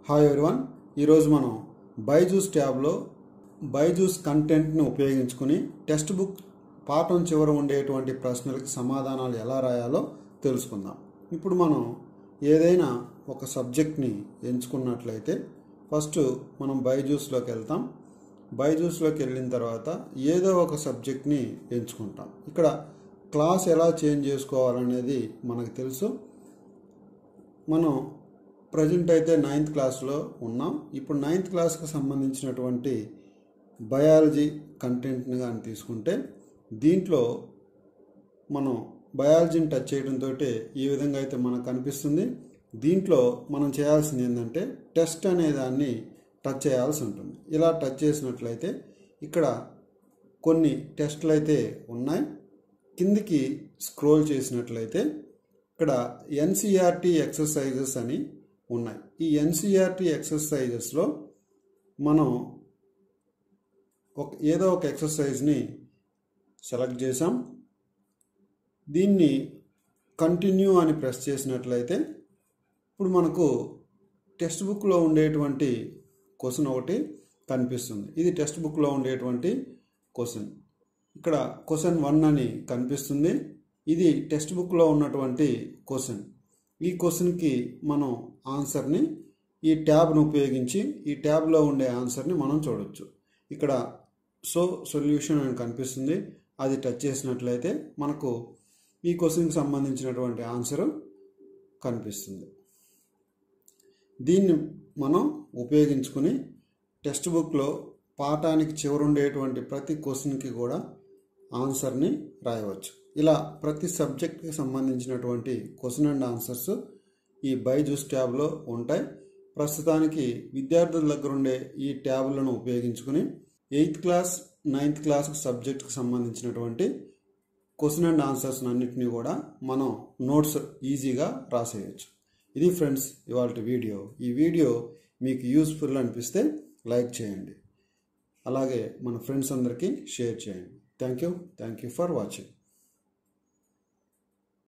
hi everyone ఈరోజు మనం బైజూస్ ట్యాబ్లో బైజూస్ కంటెంట్ని ఉపయోగించుకుని టెక్స్ట్ బుక్ పాఠం చివర ఉండేటువంటి ప్రశ్నలకు సమాధానాలు ఎలా రాయాలో తెలుసుకుందాం ఇప్పుడు మనం ఏదైనా ఒక సబ్జెక్ట్ని ఎంచుకున్నట్లయితే ఫస్ట్ మనం బైజూస్లోకి వెళ్తాం బైజూస్లోకి వెళ్ళిన తర్వాత ఏదో ఒక సబ్జెక్ట్ని ఎంచుకుంటాం ఇక్కడ క్లాస్ ఎలా చేంజ్ చేసుకోవాలనేది మనకు తెలుసు మనం ప్రజెంట్ అయితే నైన్త్ క్లాస్లో ఉన్నాం ఇప్పుడు నైన్త్ క్లాస్కి సంబంధించినటువంటి బయాలజీ కంటెంట్ని కానీ తీసుకుంటే దీంట్లో మనం బయాలజీని టచ్ చేయడంతో ఈ విధంగా అయితే మనకు కనిపిస్తుంది దీంట్లో మనం చేయాల్సింది ఏంటంటే టెస్ట్ అనే దాన్ని టచ్ చేయాల్సి ఉంటుంది ఇలా టచ్ చేసినట్లయితే ఇక్కడ కొన్ని టెస్ట్లు అయితే ఉన్నాయి కిందికి స్క్రోల్ చేసినట్లయితే ఇక్కడ ఎన్సీఆర్టీ ఎక్సర్సైజెస్ అని ఉన్నాయి ఈ ఎన్సీఆర్టీ ఎక్సర్సైజెస్లో మనం ఒక ఏదో ఒక ఎక్సర్సైజ్ని సెలెక్ట్ చేసాం దీన్ని కంటిన్యూ అని ప్రెస్ చేసినట్లయితే ఇప్పుడు మనకు టెక్స్ట్ బుక్లో ఉండేటువంటి క్వశ్చన్ ఒకటి కనిపిస్తుంది ఇది టెక్స్ట్ బుక్లో ఉండేటువంటి క్వశ్చన్ ఇక్కడ క్వశ్చన్ వన్ అని కనిపిస్తుంది ఇది టెక్స్ట్ బుక్లో ఉన్నటువంటి క్వశ్చన్ ఈ క్వశ్చన్కి మనం ఆన్సర్ని ఈ ట్యాబ్ను ఉపయోగించి ఈ ట్యాబ్లో ఉండే ఆన్సర్ని మనం చూడొచ్చు ఇక్కడ సో సొల్యూషన్ అని కనిపిస్తుంది అది టచ్ చేసినట్లయితే మనకు ఈ క్వశ్చన్కి సంబంధించినటువంటి ఆన్సర్ కనిపిస్తుంది దీన్ని మనం ఉపయోగించుకుని టెక్స్ట్ బుక్లో పాఠానికి చివరుండేటువంటి ప్రతి క్వశ్చన్కి కూడా ఆన్సర్ని రాయవచ్చు ఇలా ప్రతి సబ్జెక్ట్కి సంబంధించినటువంటి క్వశ్చన్ అండ్ ఆన్సర్స్ ఈ బైజూస్ ట్యాబ్లో ఉంటాయి ప్రస్తుతానికి విద్యార్థుల దగ్గర ఉండే ఈ ట్యాబ్లను ఉపయోగించుకుని ఎయిత్ క్లాస్ నైన్త్ క్లాస్ సబ్జెక్ట్కి సంబంధించినటువంటి క్వశ్చన్ అండ్ ఆన్సర్స్ అన్నింటినీ కూడా మనం నోట్స్ ఈజీగా రాసేయచ్చు ఇది ఫ్రెండ్స్ ఇవాళ వీడియో ఈ వీడియో మీకు యూస్ఫుల్ అనిపిస్తే లైక్ చేయండి అలాగే మన ఫ్రెండ్స్ అందరికీ షేర్ చేయండి thank you thank you for watching